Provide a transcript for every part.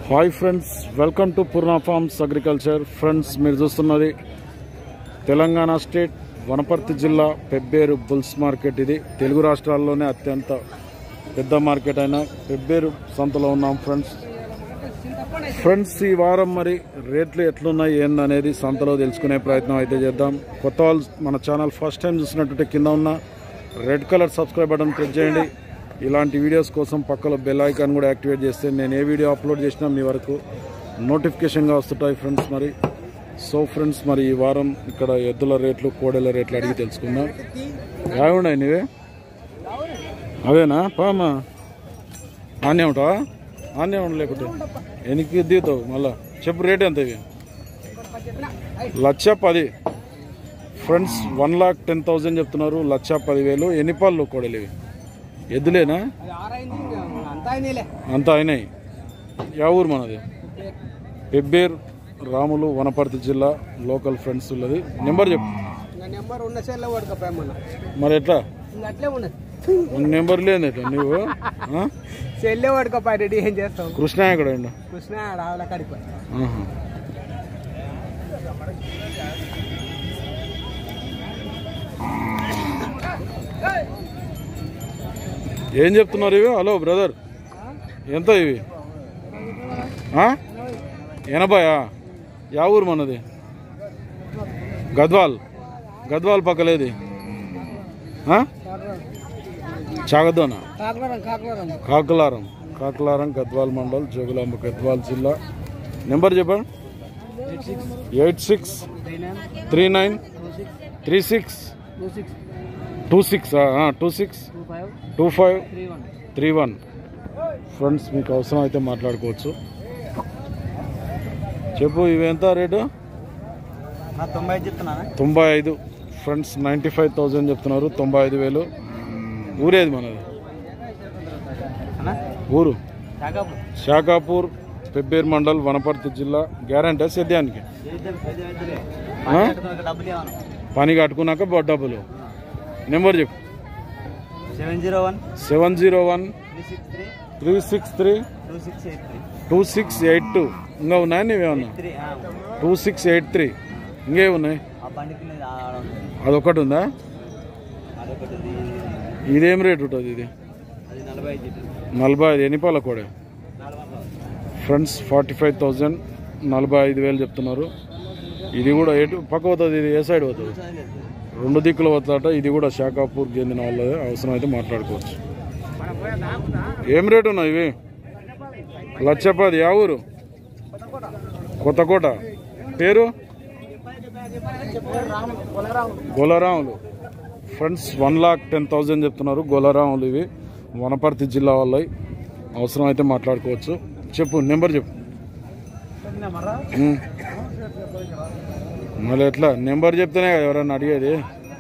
Hi friends welcome to Purna farms agriculture friends మీరు చూస్తున్నది Telangana state Wanaparthy జిల్లా పెబ్బేరు బుల్స్ మార్కెట్ ఇది తెలుగు రాష్ట్రాల్లోనే అత్యంత పెద్ద మార్కెట్ అయిన పెబ్బేరు సంతలో ఉన్నాం ఫ్రెండ్స్ ఫ్రెండ్స్ ఈ వారం మరి రేట్లు ఎట్లున్నాయి ఏందనేది సంతలో తెలుసుకునే ప్రయత్నం అయితే చేద్దాం కొత్త వాళ్ళు మన ఛానల్ ఫస్ట్ టైం చూసినట్టుంటే కింద ఉన్న red colour subscribe button click చేయండి ఇలాంటి వీడియోస్ కోసం పక్కలో బెల్ ఐకాన్ కూడా యాక్టివేట్ చేస్తే నేను ఏ వీడియో అప్లోడ్ చేసినా మీ వరకు నోటిఫికేషన్గా వస్తుంటాయి ఫ్రెండ్స్ మరి సో ఫ్రెండ్స్ మరి ఈ వారం ఇక్కడ ఎద్దుల రేట్లు కోడెల రేట్లు అడిగి తెలుసుకుందాం ఏమున్నాయి నీవే అవేనా పామా ఆనే ఉంటావా ఆనే ఉండ లేకుంటే ఎనికి దిగుతావు మళ్ళా చెప్పు రేట్ ఎంత ఇవి లక్ష పది friends one lakh ten thousand చెప్తున్నారు లక్ష పదివేలు ఎన్ని పాలు కోడలు ఇవి ఎద్దులేనా అంతా అయినాయి యా ఊరు మనది పెబ్బేర్ రాములు వనపర్తి జిల్లా లోకల్ ఫ్రెండ్స్ ఉన్నది నెంబర్ చెప్పు నెంబర్ ఉన్న సెల్లో పడుకోపోయమన్న మరి ఎట్లా ఇంకా అట్లే ఉన్నది నెంబర్ లేదు ఎట్లా నువ్వు ఆ? సెల్లే పడుకోపోయి రెడీ ఏం చేస్తాం కృష్ణ ఎక్కడ ఉండు? కృష్ణ రావుల కడిపోయి ఆహా. ఏం చెప్తున్నారు ఇవి హలో బ్రదర్ ఎంత ఇవి ఆ? ఎనభయా యా ఊరు మనది గద్వాల్ గద్వాల్ పక్కలేది ఆ? చాగదోనా కాకులరం కాకులరం కాకులారం కాకులారం గద్వాల్ మండల్ జోగులాంబ గద్వాల్ జిల్లా నెంబర్ చెప్పండి eight six three nine three nine two six three six two six two six two six two five two five three one three one friends మీకు అవసరం అయితే మాట్లాడుకోవచ్చు చెప్పు ఇవి ఎంత రేటు తొంభై చెప్తున్నానా తొంభై ఐదు ఫ్రెండ్స్ నైంటీ ఫైవ్ థౌజండ్ చెప్తున్నారు తొంభై ఐదు వేలు ఊరేది మనది ఊరు కాకాపు శాఖాపూర్ పెబ్బేర్ మండల్ వనపర్తి జిల్లా గ్యారంటీ సేద్యానికి ఆ? డబ్బులు ఇవ్వను పని కట్టుకున్నాక బొ- డబ్బులు నెంబర్ చెప్పు seven zero one seven zero one three six three three six three two six eight three two six eight two ఇంకా ఉన్నాయా నీవేమన్నా three two six eight three ఇంకే ఉన్నాయి ఆ బండికి అదొకటి ఉందా అదొకటి ఉంది. ఇదేం రేట్ ఉంటుంది ఇది అది నలభై ఐదు నలభై ఐదు ఎన్ని పాల కూడా నలభై ఫ్రెండ్స్ ఫార్టీ ఫైవ్ థౌజండ్ నలభై ఐదు వేలు చెప్తున్నారు ఇది కూడా ఎటు పక్క పోతుంది ఇది ఏ సైడ్ పోతుంది రెండు దిక్కులు పోతుందట ఇది కూడా శాఖాపూర్ చెందిన వాళ్ళది అవసరం అయితే మాట్లాడుకోవచ్చు ఏం రేటు ఉన్నాయి ఇవి లచ్చపది యా ఊరు కొత్తకోట పేరు Golaramulu friends one lakh ten thousand చెప్తున్నారు గోలరాములు ఇవి వనపర్తి జిల్లా వాళ్ళవి అవసరం అయితే మాట్లాడుకోవచ్చు చెప్పు నెంబర్ చెప్పు ఉమ్. మళ్ళీ ఎట్లా నెంబర్ చెప్తేనే కదా ఎవరన్నా అడిగేది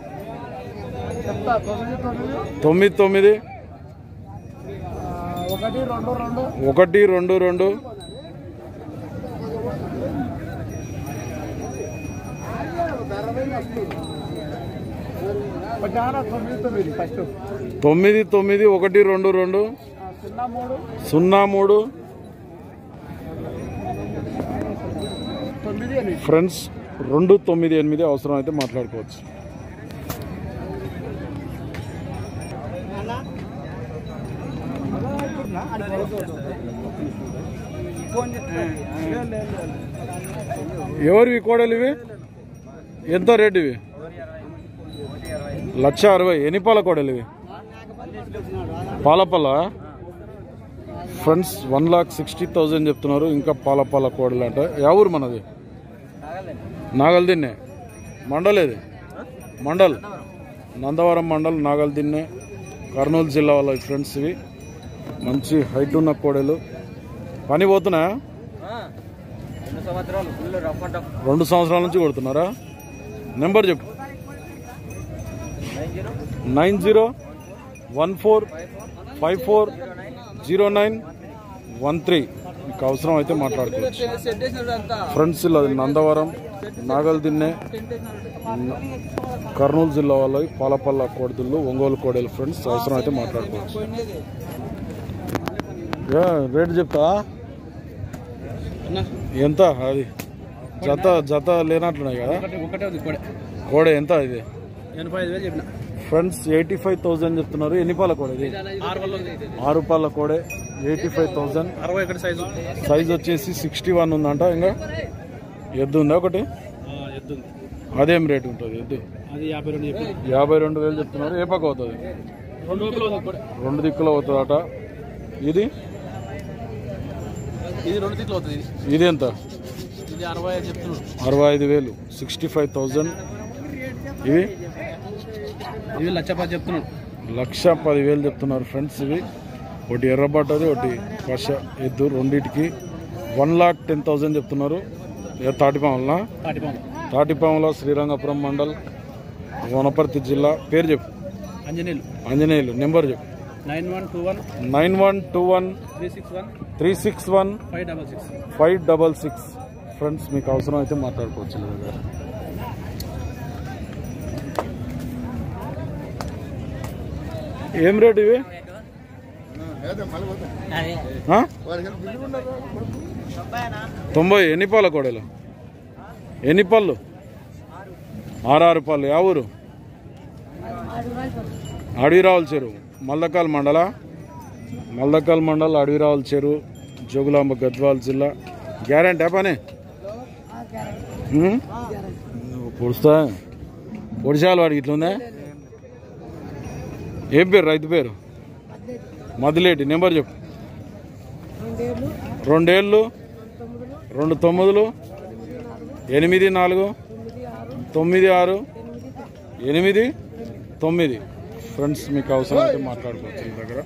తొమ్మిది తొమ్మిది ఒకటి రెండు రెండు ఒకటి రెండు రెండు తొమ్మిది తొమ్మిది ఫస్ట్ తొమ్మిది తొమ్మిది ఒకటి రెండు రెండు సున్నా మూడు సున్నా మూడు తొమ్మిది ఎనిమిది ఫ్రెండ్స్ రెండు తొమ్మిది ఎనిమిది అవసరం అయితే మాట్లాడుకోవచ్చు ఫోన్ ఎవరివి కోడలు ఇవి ఎంత రేటు ఇవి లక్ష అరవై ఎన్ని పాల కోడలు ఇవి పాలపల్ల friends one lakh sixty thousand చెప్తున్నారు ఇంకా పాలపాల కోడలు అంట ఎవరు మనది నాగల్దిన్నే మండల్ ఏది మండల్ నందవరం మండల్ నాగల్దిన్నే కర్నూలు జిల్లా వాళ్ళ ఫ్రెండ్స్ ఇవి మంచి హైట్ ఉన్న కోడలు పని పోతున్నాయా రెండు సంవత్సరాలు ఫుల్ రఫ్ అండ్ టఫ్ రెండు సంవత్సరాల నుంచి కొడుతున్నారా నెంబర్ చెప్పు nine zero nine zero one four five four zero nine one three మీకు అవసరం అయితే మాట్లాడుకోవచ్చు సెట్ చేసినాడు అంతా ఫ్రెండ్స్ అది నందవరం నాగల్ దిన్నే న- కర్నూలు జిల్లా వాళ్ళవి పాలపల్ల కోడదుళ్ళు ఒంగోలు కోడలు ఫ్రెండ్స్ అవసరం అయితే మాట్లాడుకోవచ్చు పోయినది ఏ, రేట్ చెప్తా అన్న ఎంత అది జత జత లేనట్లున్నాయి కదా ఒకటే ఒకటే ఉంది కూడా కోడే ఎంత ఇది ఎనభై ఐదు వేలు చెప్పిన ఫ్రెండ్స్ ఎయిటీ ఫైవ్ థౌసండ్ చెప్తున్నారు ఎన్ని పాల కోడ ఇది ఆరు వల్ల ఉంది ఆరు పాల కోడే ఎయిటీ ఫైవ్ థౌసండ్ అరవై ఒకటి సైజు సైజ్ వచ్చేసి సిక్స్టీ వన్ ఉందంట ఇంకా ఎద్దు ఉందా ఒకటి ఎద్దు ఉంది అదేం రేట్ ఉంటుంది ఎద్దు అది యాభై రెండు చెప్పిన యాభై రెండు వేలు చెప్తున్నారు ఏ పక్క అవుతుంది రెండు వందలు ఉంది కూడా రెండు దిక్కులు అవుతుందట ఇది ఇది రెండు తిట్లు అవుతుంది ఇది ఇది ఎంత ఇది అరవై ఐదు చెప్తున్నాడు అరవై ఐదు వేలు సిక్స్టీ ఫైవ్ థౌజండ్ ఇవి ఇవి లక్ష పది చెప్తున్నాడు లక్ష పదివేలు చెప్తున్నారు ఫ్రెండ్స్ ఇవి ఒకటి ఎర్రబట్టది ఒకటి పశ ఎద్దు రెండింటికి వన్ లాక్ టెన్ థౌజండ్ చెప్తున్నారు ఏ తాటిపాములన తాటిపాము తాటిపాముల శ్రీరంగపురం మండల్ వనపర్తి జిల్లా పేరు చెప్పు అంజనీలు ఆంజనేయులు నెంబర్ చెప్పు nine one two one nine one two one three six one three six one five double six five double six friends మీకు అవసరం అయితే మాట్లాడుకోవచ్చు వీళ్ళ దగ్గర ఏం రేట్ ఇవి ఆ? తొంభై ఎన్ని పాల కోడలు ఎన్ని పళ్ళు ఆరారు పళ్ళు యా ఊరు అడవిరావుల చెరువు మల్లకాల్ మండల మల్లకాల్ మండల్ అడవిరావుల చెరువు జోగులాంబ గద్వాల్ జిల్లా గ్యారంటీ పని ఉమ్? పొడుస్తా పొడిచాలు వాడికి ఇట్లుందా ఏం పేరు రైతు పేరు మదిలేటి నెంబర్ చెప్పు రెండేళ్ళు రెండు తొమ్మిదిలు ఎనిమిది నాలుగు తొమ్మిది ఆరు ఎనిమిది తొమ్మిది ఫ్రెండ్స్ మీకు అవసరం అయితే మాట్లాడుకోవచ్చు ఈ దగ్గర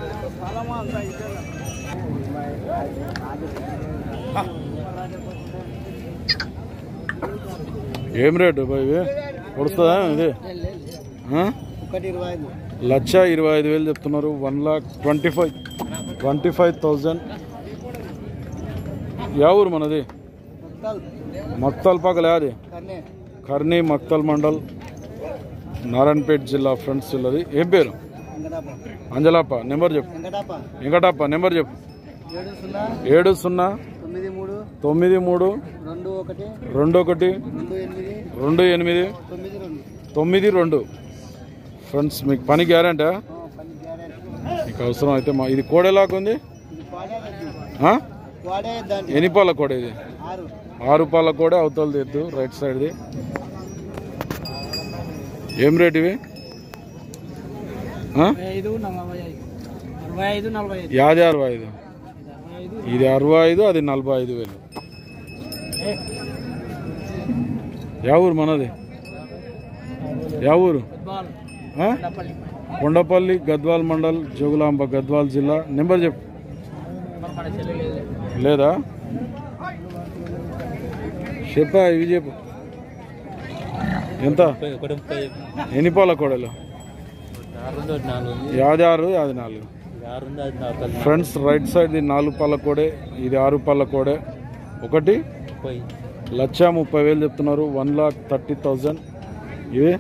ఏం రేటు బాయ్ ఇవి పొడుస్తుందా ఇది ఆ? ఒకటి ఇరవై ఐదు లక్ష ఇరవై ఐదు వేలు చెప్తున్నారు one lakh twenty five twenty five thousand యా ఊరు మనది మక్తల్ పక్కలే అది కన్నే కర్నీ మక్తల్ మండల్ నారాయణపేట జిల్లా ఫ్రెండ్స్ జిల్లాది ఏం పేరు వెంకటాప అంజలాప నెంబర్ చెప్పు వెంకటాప వెంకటప్ప నెంబర్ చెప్పు ఏడు సున్నా ఏడు సున్నా తొమ్మిది మూడు తొమ్మిది మూడు రెండు ఒకటి రెండు ఒకటి రెండు ఎనిమిది రెండు ఎనిమిది తొమ్మిది రెండు తొమ్మిది రెండు ఫ్రెండ్స్ మీకు పని గ్యారంటీ ఆ, పని గ్యారెంటీ మీకు అవసరం అయితే మా ఇది కోడేలాగుంది ఇది పాడే ఆ? వాడే దాన్ని ఎన్ని పాల కోడ ఇది ఆరు ఆరు పాల కోడే అవతల తెద్దు రైట్ సైడ్ది ఏం రేట్ ఇవి ఆ? ఐదు నలభై ఐదు అరవై ఐదు నలభై ఐదు యాది అరవై ఐదు అరవై ఐదు ఇది అరవై ఐదు అది నలభై ఐదు వేలు యా ఊరు మనది యా ఊరు బాల్ ఆ? డప్పల్లి కొండపల్లి గద్వాల్ మండల్ జోగులాంబ గద్వాల్ జిల్లా నెంబర్ చెప్పు మరి మన చెల్లి లేదు లేదా చెప్పా ఇవి చెప్పు ఎంత ఒకటి ముప్పై ఎన్ని పాల కోడలు ఆరు ఉంది ఒకటి నాలుగు ఉంది యాది ఆరు యాది నాలుగు ఇది ఆరు ఉంది అది నాలుగు ఫ్రంట్స్ రైట్ సైడ్ ఇది నాలుగు పళ్ళ కోడే ఇది ఆరు పళ్ళ కోడే ఒకటి ముప్పై లక్ష ముప్పై వేలు చెప్తున్నారు వన్ లాక్ థర్టీ థౌజండ్ ఇవి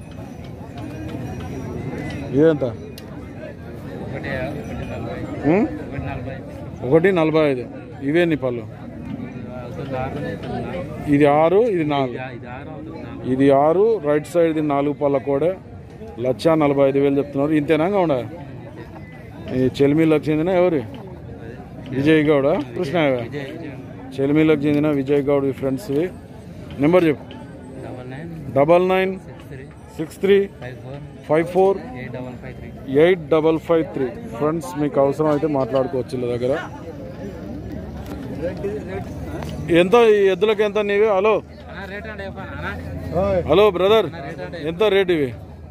ఇదేంత ఒకటి ఒకటి నలభై ఉం? ఒకటి నలభై ఒకటి నలభై ఐదు ఇవేన్ని పళ్ళు అవుతుంది ఆరు ఉంది, ఇది ఆరు ఇది నాలుగు ఇది ఆరు అవుతుంది నాలుగు ఇది ఆరు రైట్ సైడ్ ఇది నాలుగు పళ్ళ కోడే లక్ష నలభై ఐదు వేలు చెప్తున్నారు ఇంతేనా ఉండ ఈ చెలిమిలకు చెందిన ఎవరు విజయ్ గౌడ కృష్ణ విజయ్ విజయ్ చెలిమిలకు చెందిన విజయ్ గౌడ్ ఫ్రెండ్స్ నెంబర్ చెప్పు double nine double nine six three six three five four five four eight double five three eight double five three friends మీకు అవసరం అయితే మాట్లాడుకోవచ్చు వీళ్ళ దగ్గర ఎంత ఈ ఎద్దులకి ఎంత నీవి హలో రేట్ అంటే చెప్పానా హలో బ్రదర్ ఎంత రేట్ ఇవి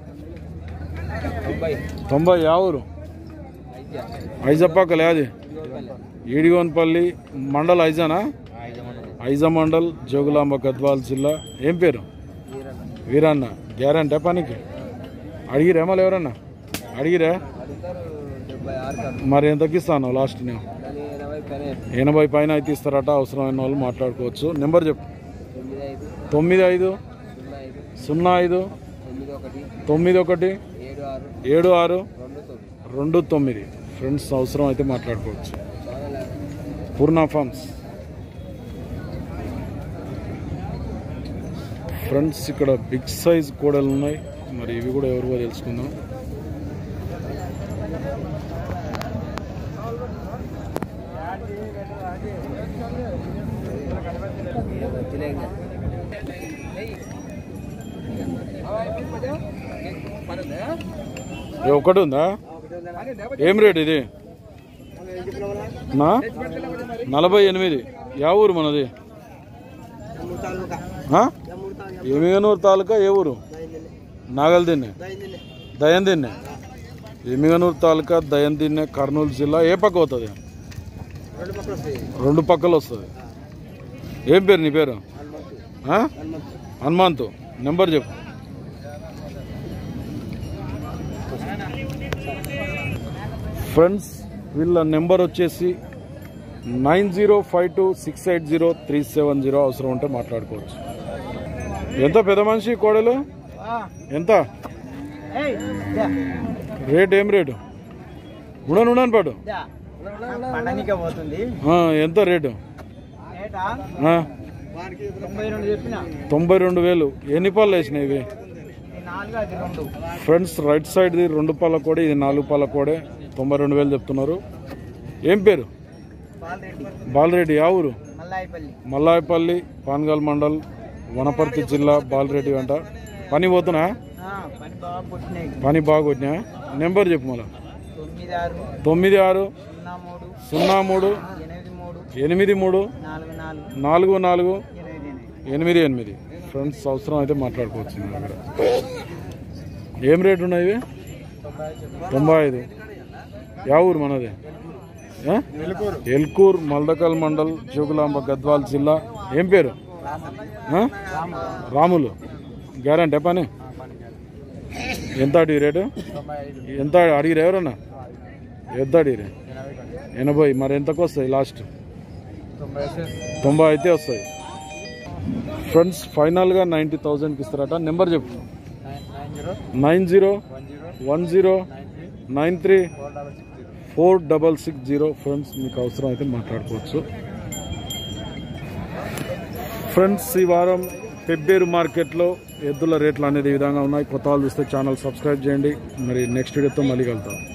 తొంభై తొంభై యా ఊరు ఐజప్పకలే అది ఈడిగోన్పల్లి మండల్ ఐజానా ఐజా మండల్ జోగులాంబ గద్వాల్ జిల్లా ఏం పేరు వీరన్న గ్యారంటీ పనికి అడిగిరా మళ్ళీ ఎవరన్నా అడిగిరా డెబ్బై ఆరు మరి ఎంతకి ఇస్తాను లాస్ట్ నేను దాని ఇరవై పని ఎనభై పైన అయితే ఇస్తారట అవసరమైన వాళ్ళు మాట్లాడుకోవచ్చు నెంబర్ చెప్పు తొమ్మిది ఐదు తొమ్మిది ఐదు సున్నా ఐదు సున్నా ఐదు తొమ్మిది ఒకటి తొమ్మిది ఒకటి ఏడు ఆరు ఏడు ఆరు రెండు తొమ్మిది రెండు తొమ్మిది ఫ్రెండ్స్ అవసరం అయితే మాట్లాడుకోవచ్చు చాలా పూర్ణ ఫార్మ్స్ ఫ్రెండ్స్ ఇక్కడ బిగ్ సైజ్ కోడలు ఉన్నాయి మరి ఇవి కూడా ఎవరివో తెలుసుకుందాం ఇది ఒకటి ఉందా ఏం రేట్ ఇది నా నలభై ఎనిమిది యా ఊరు మనది ఆ? ఎమిగనూరు తాలూకా ఏ ఊరు నాగల్దిన్నె దయందిన్నె ఎమిగనూరు తాలూకా దయందిన్నె కర్నూలు జిల్లా ఏ పక్క అవుతుంది రెండు పక్కలు వస్తుంది ఏం పేరు నీ పేరు ఆ? హనుమంతు నెంబర్ చెప్పు ఫ్రెండ్స్ వీళ్ళ నెంబర్ వచ్చేసి nine zero five two six eight zero three seven zero అవసరం ఉంటే మాట్లాడుకోవచ్చు ఎంత పెద్ద మనిషి కోడలు ఎంత రేట్ ఏం రేటు ఉండను ఉండను పాటు పండనికే పోతుంది ఆ, ఎంత రేటు ఏటా ఆ, తొంభై రెండు చెప్పిన తొంభై రెండు వేలు ఎన్ని పాలు వేసినాయి ఇవి ఈ నాలుగు అది రెండు ఫ్రెండ్స్ రైట్ సైడ్ది రెండు పాల కోడే ఇది నాలుగు పాల కోడే తొంభై రెండు వేలు చెప్తున్నారు ఏం పేరు బాలరెడ్డి బాలరెడ్డి ఆ ఊరు మల్లాయిపల్లి మల్లాయపల్లి పాన్గల్ మండల్ వనపర్తి జిల్లా బాలరెడ్డి వెంట పని పోతున్నా ఆ, పని బాగా పుట్టినాయి పని బాగా కొట్టినా నెంబర్ చెప్పు మళ్ళా తొమ్మిది ఆరు తొమ్మిది ఆరు సున్నా మూడు సున్నా మూడు ఎనిమిది మూడు ఎనిమిది మూడు నాలుగు నాలుగు నాలుగు నాలుగు ఎనిమిది ఎనిమిది ఎనిమిది ఎనిమిది ఫ్రెండ్స్ అవసరం అయితే మాట్లాడుకోవచ్చు మీ దగ్గర ఏం రేట్ ఉన్నాయి ఇవి తొంభై ఐదు యా ఊరు మనది ఆ? ఎల్కూర్ మల్దకల్ మండల్ జోగులాంబ గద్వాల్ జిల్లా ఏం పేరు ఆ? రాములు గ్యారంటీ పని ఎంత అడిగి రేటు ఎంత అడిగిరు ఎవరన్నా ఎంత అడిగిరు ఎనభై మరి ఎంతకు వస్తాయి లాస్ట్ తొంభై అయితే వస్తాయి ఫ్రెండ్స్ ఫైనల్గా నైంటీ థౌజండ్కి ఇస్తారట నెంబర్ చెప్పు nine zero nine zero one zero one zero nine three nine three four double six zero four double six zero friends మీకు అవసరం అయితే మాట్లాడుకోవచ్చు ఫ్రెండ్స్ ఈ వారం పెబ్బేరు మార్కెట్లో ఎద్దుల రేట్లు అనేది ఈ విధంగా ఉన్నాయి కొత్త వాళ్ళు చూస్తే ఛానల్ సబ్స్క్రైబ్ చేయండి మరి నెక్స్ట్ వీడియోతో మళ్ళీ కలుద్దాం